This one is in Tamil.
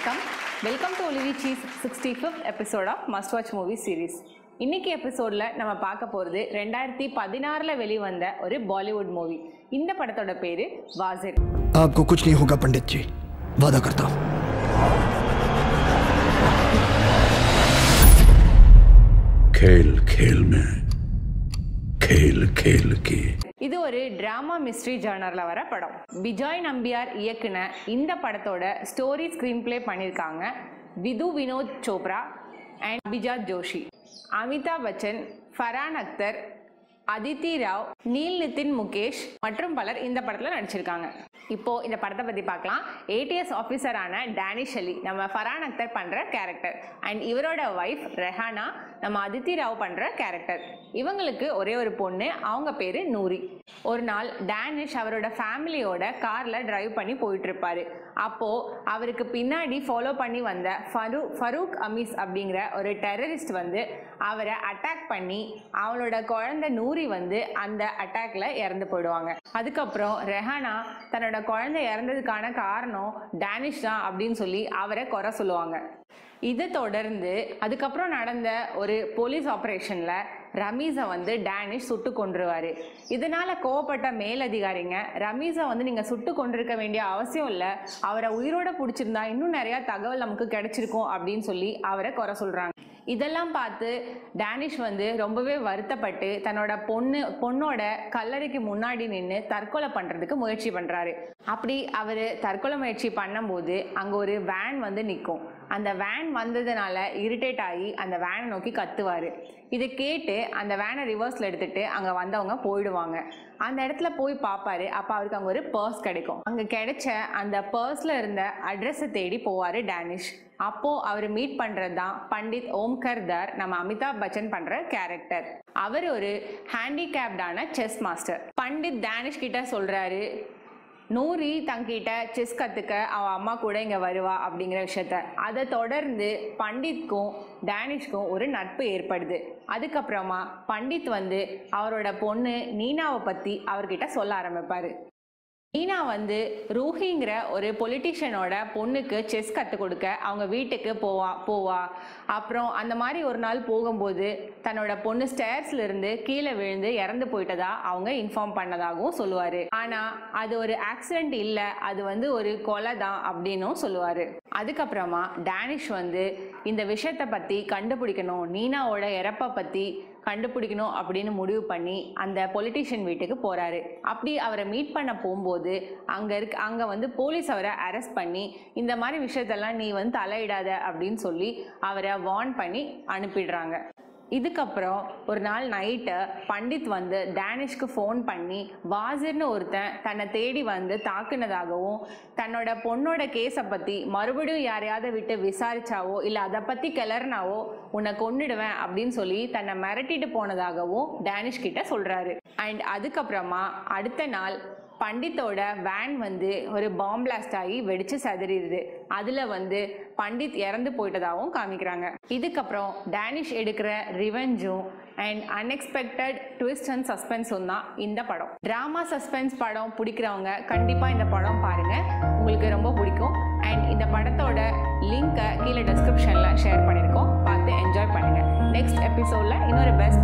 வணக்கம் வெல்கம் டு ஒலிவி சீஸ் sixty fifth episode of must watch movie series இன்னைக்கு எபிசோடில் நம்ம பார்க்க போகிறது ரெண்டாயிரத்தி பதினாறில் வெளிவந்த ஒரு பாலிவுட் மூவி இந்த படத்தோட பேர் வாசிர் आपको कुछ नहीं होगा पंडित जी वादा करता हूं खेल खेल में खेल खेल की இது ஒரு டிராமா மிஸ்ட்ரி ஜானரில் வர படம் பிஜாய் நம்பியார் இயக்குன இந்த படத்தோட ஸ்டோரி ஸ்க்ரீன் ப்ளே பண்ணியிருக்காங்க விது வினோத் சோப்ரா அண்ட் அபிஜாத் ஜோஷி அமிதாப் பச்சன் ஃபரான் அக்தர் அதித்தி ராவ் நீல் நிதின் முகேஷ் மற்றும் பலர் இந்த படத்தில் நடிச்சிருக்காங்க இப்போ இந்த படத்தை பற்றி பார்க்கலாம் ஏடிஎஸ் ஆஃபீஸரான டேனிஷ் அலி நம்ம ஃபரான் அக்தர் பண்ணுற கேரக்டர் அண்ட் இவரோட ஒய்ஃப் ரெஹானா நம்ம அதித்தி ராவ் பண்ணுற கேரக்டர் இவங்களுக்கு ஒரே ஒரு பொண்ணு அவங்க பேர் நூரி ஒரு நாள் டேனிஷ் அவரோட ஃபேமிலியோட காரில் டிரைவ் பண்ணி போயிட்டு இருப்பாரு அப்போ அவருக்கு பின்னாடி ஃபாலோ பண்ணி வந்த ஃபரூ ஃபரூக் அமீஸ் அப்படிங்கிற ஒரு டெரரிஸ்ட் வந்து அவரை அட்டாக் பண்ணி அவளோட குழந்தை நூரி வந்து அந்த அட்டாக்ல இறந்து போயிடுவாங்க அதுக்கப்புறம் ரெஹானா தன்னோட குழந்தை இறந்ததுக்கான காரணம் டேனிஷ் தான் அப்படின்னு சொல்லி அவரை குறை சொல்லுவாங்க இதை தொடர்ந்து அதுக்கப்புறம் நடந்த ஒரு போலீஸ் ஆப்ரேஷனில் ரமீஸை வந்து டேனிஷ் சுட்டு கொன்றுவார் இதனால் கோவப்பட்ட மேலதிகாரிங்க ரமீஸை வந்து நீங்கள் சுட்டு கொண்டிருக்க வேண்டிய அவசியம் இல்லை அவரை உயிரோட பிடிச்சிருந்தா இன்னும் நிறையா தகவல் நமக்கு கிடைச்சிருக்கும் அப்படின்னு சொல்லி அவரை குறை சொல்கிறாங்க இதெல்லாம் பார்த்து டேனிஷ் வந்து ரொம்பவே வருத்தப்பட்டு தன்னோட பொண்ணு பொண்ணோட கல்லறைக்கு முன்னாடி நின்று தற்கொலை பண்ணுறதுக்கு முயற்சி பண்ணுறாரு அப்படி அவர் தற்கொலை முயற்சி பண்ணும்போது அங்கே ஒரு வேன் வந்து நிற்கும் அந்த வேன் வந்ததுனால இரிட்டேட் ஆகி அந்த வேனை நோக்கி கத்துவார் இதை கேட்டு அந்த வேனை ரிவர்ஸில் எடுத்துட்டு அங்கே வந்தவங்க போயிடுவாங்க அந்த இடத்துல போய் பார்ப்பாரு அப்போ அவருக்கு அங்கே ஒரு பர்ஸ் கிடைக்கும் அங்கே கிடைச்ச அந்த பர்ஸில் இருந்த அட்ரஸை தேடி போவார் டேனிஷ் அப்போ அவர் மீட் பண்றது தான் பண்டித் ஓம்கர் தர் நம்ம அமிதாப் பச்சன் பண்ற கேரக்டர் அவர் ஒரு ஹேண்டிகேப்டான செஸ் மாஸ்டர் பண்டித் டேனிஷ் கிட்ட சொல்றாரு நூரி தங்கிட்ட செஸ் கற்றுக்க அவன் அம்மா கூட இங்கே வருவா அப்படிங்கிற விஷயத்த அதை தொடர்ந்து பண்டித்க்கும் டேனிஷ்க்கும் ஒரு நட்பு ஏற்படுது அதுக்கப்புறமா பண்டித் வந்து அவரோட பொண்ணு நீனாவை பற்றி அவர்கிட்ட சொல்ல ஆரம்பிப்பார் நீனா வந்து ரூஹிங்கிற ஒரு பொலிட்டிஷியனோட பொண்ணுக்கு செஸ் கற்றுக் கொடுக்க அவங்க வீட்டுக்கு போவா போவா அப்புறம் அந்த மாதிரி ஒரு நாள் போகும்போது தன்னோட பொண்ணு ஸ்டேர்ஸ்ல இருந்து கீழே விழுந்து இறந்து போயிட்டதா அவங்க இன்ஃபார்ம் பண்ணதாகவும் சொல்லுவார் ஆனால் அது ஒரு ஆக்சிடென்ட் இல்லை அது வந்து ஒரு கொலை தான் அப்படின்னும் சொல்லுவார் அதுக்கப்புறமா டேனிஷ் வந்து இந்த விஷயத்தை பற்றி கண்டுபிடிக்கணும் நீனாவோட இறப்பை பற்றி கண்டுபிடிக்கணும் அப்படின்னு முடிவு பண்ணி அந்த பொலிட்டிஷியன் வீட்டுக்கு போறாரு அப்படி அவரை மீட் பண்ண போகும்போது அங்க இருக்க அங்க வந்து போலீஸ் அவரை அரெஸ்ட் பண்ணி இந்த மாதிரி விஷயத்தெல்லாம் நீ வந்து தலையிடாத அப்படின்னு சொல்லி அவரை வார்ன் பண்ணி அனுப்பிடுறாங்க இதுக்கப்புறம் ஒரு நாள் நைட்டு பண்டித் வந்து டேனிஷ்க்கு ஃபோன் பண்ணி வாசிர்னு ஒருத்தன் தன்னை தேடி வந்து தாக்குனதாகவும் தன்னோட பொண்ணோட கேஸை பற்றி மறுபடியும் யாரையாவது விட்டு விசாரிச்சாவோ இல்லை அதை பற்றி கிளறினாவோ உன்னை கொன்னுடுவேன் அப்படின்னு சொல்லி தன்னை மிரட்டிட்டு போனதாகவும் டேனிஷ் கிட்ட சொல்கிறாரு அண்ட் அதுக்கப்புறமா அடுத்த நாள் பண்டித்தோட வேன் வந்து ஒரு பாம் பிளாஸ்ட் ஆகி வெடிச்சு சதறிடுது அதில் வந்து பண்டித் இறந்து போயிட்டதாகவும் காமிக்கிறாங்க இதுக்கப்புறம் டேனிஷ் எடுக்கிற ரிவெஞ்சும் அண்ட் அன்எக்ஸ்பெக்டட் ட்விஸ்ட் அண்ட் சஸ்பென்ஸும் தான் இந்த படம் ட்ராமா சஸ்பென்ஸ் படம் பிடிக்கிறவங்க கண்டிப்பாக இந்த படம் பாருங்கள் உங்களுக்கு ரொம்ப பிடிக்கும் அண்ட் இந்த படத்தோட லிங்க்கை கீழே டிஸ்கிரிப்ஷனில் ஷேர் பண்ணியிருக்கோம் பார்த்து என்ஜாய் பண்ணுங்கள் நெக்ஸ்ட் எபிசோடில் இன்னொரு பெஸ்ட்